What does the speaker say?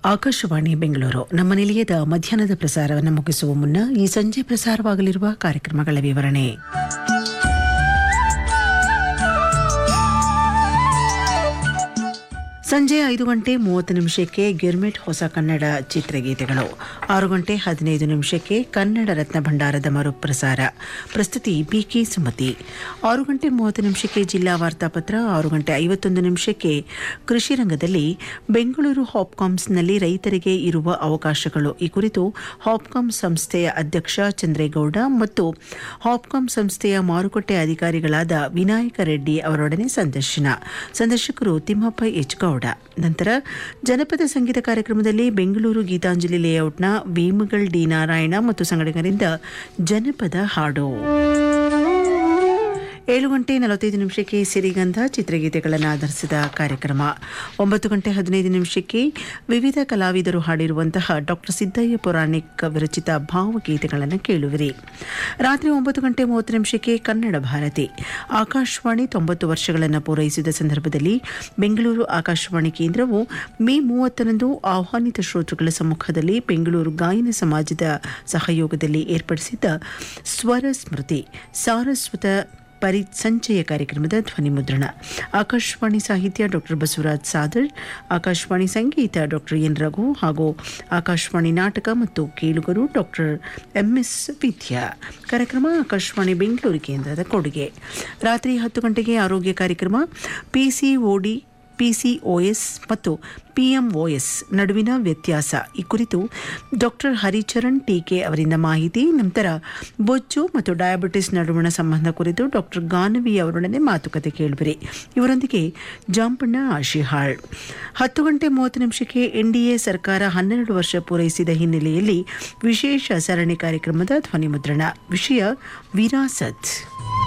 ಆಕಾಶವಾಣಿ ಬೆಂಗಳೂರು ನಮ್ಮ ನಿಲಯದ ಮಧ್ಯಾಹ್ನದ ಪ್ರಸಾರವನ್ನು ಮುಗಿಸುವ ಮುನ್ನ ಈ ಸಂಜೆ ಪ್ರಸಾರವಾಗಲಿರುವ ಕಾರ್ಯಕ್ರಮಗಳ ವಿವರಣೆ ಸಂಜೆ ಐದು ಗಂಟೆ ಮೂವತ್ತು ನಿಮಿಷಕ್ಕೆ ಗಿರ್ಮಿಟ್ ಹೊಸ ಕನ್ನಡ ಚಿತ್ರಗೀತೆಗಳು ಆರು ಗಂಟೆ ಹದಿನೈದು ನಿಮಿಷಕ್ಕೆ ಕನ್ನಡ ರತ್ನ ಭಂಡಾರದ ಮರುಪ್ರಸಾರ ಪ್ರಸ್ತುತಿ ಬಿಕೆ ಸುಮತಿ ಆರು ಗಂಟೆ ಮೂವತ್ತು ನಿಮಿಷಕ್ಕೆ ಜಿಲ್ಲಾ ವಾರ್ತಾಪತ್ರ ಆರು ಗಂಟೆ ಐವತ್ತೊಂದು ನಿಮಿಷಕ್ಕೆ ಕೃಷಿ ರಂಗದಲ್ಲಿ ಬೆಂಗಳೂರು ಹಾಪ್ಕಾಮ್ಸ್ನಲ್ಲಿ ರೈತರಿಗೆ ಇರುವ ಅವಕಾಶಗಳು ಈ ಕುರಿತು ಹಾಪ್ಕಾಮ್ ಸಂಸ್ಥೆಯ ಅಧ್ಯಕ್ಷ ಚಂದ್ರೇಗೌಡ ಮತ್ತು ಹಾಪ್ಕಾಮ್ ಸಂಸ್ಥೆಯ ಮಾರುಕಟ್ಟೆ ಅಧಿಕಾರಿಗಳಾದ ವಿನಾಯಕ ರೆಡ್ಡಿ ಅವರೊಡನೆ ಸಂದರ್ಶನ ಸಂದರ್ಶಕರು ತಿಮ್ಮಪ್ಪ ಎಚ್ ಗೌಡ ನಂತರ ಜನಪದ ಸಂಗೀತ ಕಾರ್ಯಕ್ರಮದಲ್ಲಿ ಬೆಂಗಳೂರು ಗೀತಾಂಜಲಿ ಲೇಔಟ್ನ ವೇಮಗಲ್ ಡಿ ನಾರಾಯಣ ಮತ್ತು ಸಂಘಟಕರಿಂದ ಜನಪದ ಹಾಡು ಏಳು ಗಂಟೆ ನಲವತ್ತೈದು ನಿಮಿಷಕ್ಕೆ ಸಿರಿಗಂಧ ಚಿತ್ರಗೀತೆಗಳನ್ನು ಆಧರಿಸಿದ ಕಾರ್ಯಕ್ರಮ ಒಂಬತ್ತು ಗಂಟೆ ಹದಿನೈದು ನಿಮಿಷಕ್ಕೆ ವಿವಿಧ ಕಲಾವಿದರು ಹಾಡಿರುವಂತಹ ಡಾಕ್ಟರ್ ಸಿದ್ದಯ್ಯ ಪುರಾಣಿಕ್ ವಿರಚಿತ ಭಾವಗೀತೆಗಳನ್ನು ಕೇಳುವಿರಿ ರಾತ್ರಿ ಒಂಬತ್ತು ಗಂಟೆ ಮೂವತ್ತು ನಿಮಿಷಕ್ಕೆ ಕನ್ನಡ ಭಾರತಿ ಆಕಾಶವಾಣಿ ತೊಂಬತ್ತು ವರ್ಷಗಳನ್ನು ಪೂರೈಸಿದ ಸಂದರ್ಭದಲ್ಲಿ ಬೆಂಗಳೂರು ಆಕಾಶವಾಣಿ ಕೇಂದ್ರವು ಮೇ ಮೂವತ್ತರಂದು ಆಹ್ವಾನಿತ ಶ್ರೋತೃಗಳ ಸಮ್ಮುಖದಲ್ಲಿ ಬೆಂಗಳೂರು ಗಾಯನ ಸಮಾಜದ ಸಹಯೋಗದಲ್ಲಿ ಏರ್ಪಡಿಸಿದ್ದ ಸ್ವರ ಸ್ಮೃತಿ ಸಾರಸ್ವತ ಪರಿಸಂಚಯ ಕಾರ್ಯಕ್ರಮದ ಧ್ವನಿ ಮುದ್ರಣ ಆಕಾಶವಾಣಿ ಸಾಹಿತ್ಯ ಡಾಕ್ಟರ್ ಬಸವರಾಜ್ ಸಾದರ್ ಆಕಾಶವಾಣಿ ಸಂಗೀತ ಡಾಕ್ಟರ್ ಎನ್ ರಘು ಹಾಗೂ ಆಕಾಶವಾಣಿ ನಾಟಕ ಮತ್ತು ಕೇಳುಗರು ಡಾಕ್ಟರ್ ಎಂಎಸ್ ವಿದ್ಯಾ ಕಾರ್ಯಕ್ರಮ ಆಕಾಶವಾಣಿ ಬೆಂಗಳೂರು ಕೇಂದ್ರದ ಕೊಡುಗೆ ರಾತ್ರಿ ಹತ್ತು ಗಂಟೆಗೆ ಆರೋಗ್ಯ ಕಾರ್ಯಕ್ರಮ ಪಿಸಿಒಡಿ ಪಿಸಿಒಎಸ್ ಮತ್ತು ಪಿಎಂಒಎಸ್ ನಡುವಿನ ವ್ಯತ್ಯಾಸ ಈ ಕುರಿತು ಡಾಕ್ಟರ್ ಹರಿಚರಣ್ ಟೀಕೆ ಅವರಿಂದ ಮಾಹಿತಿ ನಂತರ ಬೊಜ್ಜು ಮತ್ತು ಡಯಾಬಿಟಿಸ್ ನಡುವಣ ಸಂಬಂಧ ಕುರಿತು ಡಾಕ್ಟರ್ ಗಾನವಿ ಅವರೊಡನೆ ಮಾತುಕತೆ ಕೇಳುವಿರಿ ಇವರೊಂದಿಗೆ ಜಾಂಪಣ್ಣ ಆಶಿಹಾಳ್ ಹತ್ತು ಗಂಟೆ ಮೂವತ್ತು ನಿಮಿಷಕ್ಕೆ ಎನ್ಡಿಎ ಸರ್ಕಾರ ಹನ್ನೆರಡು ವರ್ಷ ಪೂರೈಸಿದ ಹಿನ್ನೆಲೆಯಲ್ಲಿ ವಿಶೇಷ ಸರಣಿ ಕಾರ್ಯಕ್ರಮದ ಧ್ವನಿ ಮುದ್ರಣ ವಿಷಯ ವಿರಾಸತ್